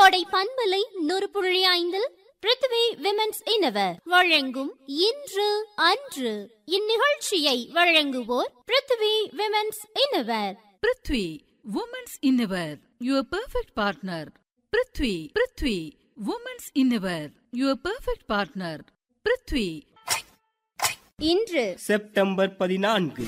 கோடை பண்பலை நூறு புள்ளி ஐந்தில் பிருத்வி விமென்ஸ் இனவர் வழங்கும் இன்று அன்று இந்நிகழ்ச்சியை வழங்குவோர் Prithvi women's innerwear Prithvi women's innerwear your perfect partner Prithvi Prithvi women's innerwear your perfect partner Prithvi இன்று செப்டம்பர் பதினான்கு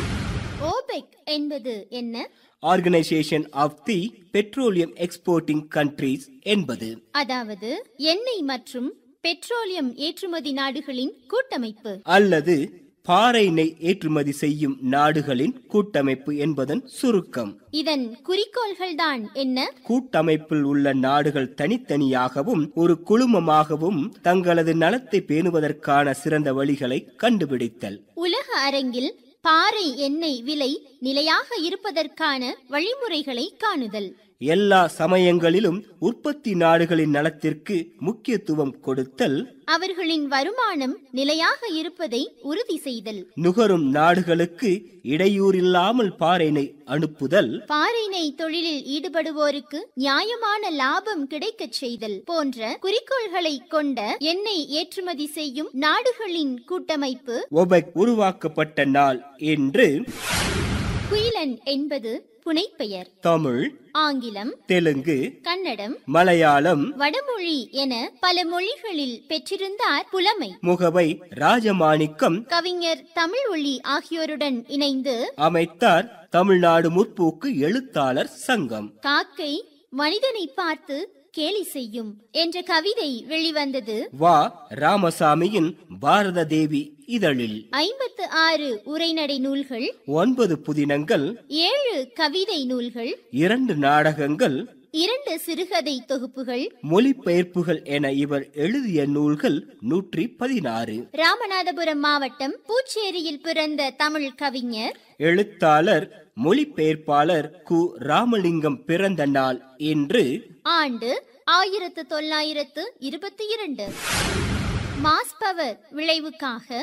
ஓபெக் என்பது என்ன organisation of the petroleum exporting countries என்பது அதாவது எண்ணெய் மற்றும் பெட்ரோலியம் ஏற்றுமதி நாடுகளின் கூட்டமைப்பு அல்லது பாறை நெய் ஏற்றுமதி செய்யும் நாடுகளின் கூட்டமைப்பு என்பதன் சுருக்கம் இதன் குறிக்கோள்கள்தான் என்ன கூட்டமைப்பில் உள்ள நாடுகள் தனித்தனியாகவும் ஒரு குழுமமாகவும் தங்களது நலத்தை பேணுவதற்கான சிறந்த வழிகளை கண்டுபிடித்தல் உலக அரங்கில் பாறை எண்ணெய் விலை நிலையாக இருப்பதற்கான வழிமுறைகளை காணுதல் எல்லா சமயங்களிலும் உற்பத்தி நாடுகளின் நலத்திற்கு முக்கியத்துவம் கொடுத்தல் அவர்களின் வருமானம் நிலையாக இருப்பதை உறுதி செய்தல் நுகரும் நாடுகளுக்கு இடையூறில்லாமல் பாறைனை அனுப்புதல் பாறை நெய் தொழிலில் ஈடுபடுவோருக்கு நியாயமான லாபம் கிடைக்கச் செய்தல் போன்ற குறிக்கோள்களை கொண்ட எண்ணெய் ஏற்றுமதி செய்யும் நாடுகளின் கூட்டமைப்பு ஒபெக் உருவாக்கப்பட்ட நாள் என்று குயிலன் என்பது புனைப்பெயர் தமிழ் ஆங்கிலம் தெலுங்கு கன்னடம் மலையாளம் வடமொழி என பல மொழிகளில் பெற்றிருந்தார் புலமை முகவை ராஜமாணிக்கம் கவிஞர் தமிழ் ஒளி ஆகியோருடன் இணைந்து அமைத்தார் தமிழ்நாடு முற்போக்கு எழுத்தாளர் சங்கம் காக்கை மனிதனை பார்த்து கேலி செய்யும் என்ற கவிதை வெளிவந்தது வா ராமசாமியின் பாரத தேவி இதழில் ஐம்பத்து ஆறு உரைநடை நூல்கள் ஒன்பது புதினங்கள் ஏழு கவிதை நூல்கள் இரண்டு நாடகங்கள் இரண்டு சிறுகதை தொகுப்புகள் மொழிபெயர்ப்புகள் என இவர் எழுதிய நூல்கள் நூற்றி பதினாறு ராமநாதபுரம் மாவட்டம் பூச்சேரியில் பிறந்த தமிழ் கவிஞர் எழுத்தாளர் மொழிபெயர்ப்பாளர் கு ராமலிங்கம் பிறந்த நாள் என்று ஆண்டு ஆயிரத்து தொள்ளாயிரத்து இருபத்தி இரண்டு மாஸ் பவர் விளைவுக்காக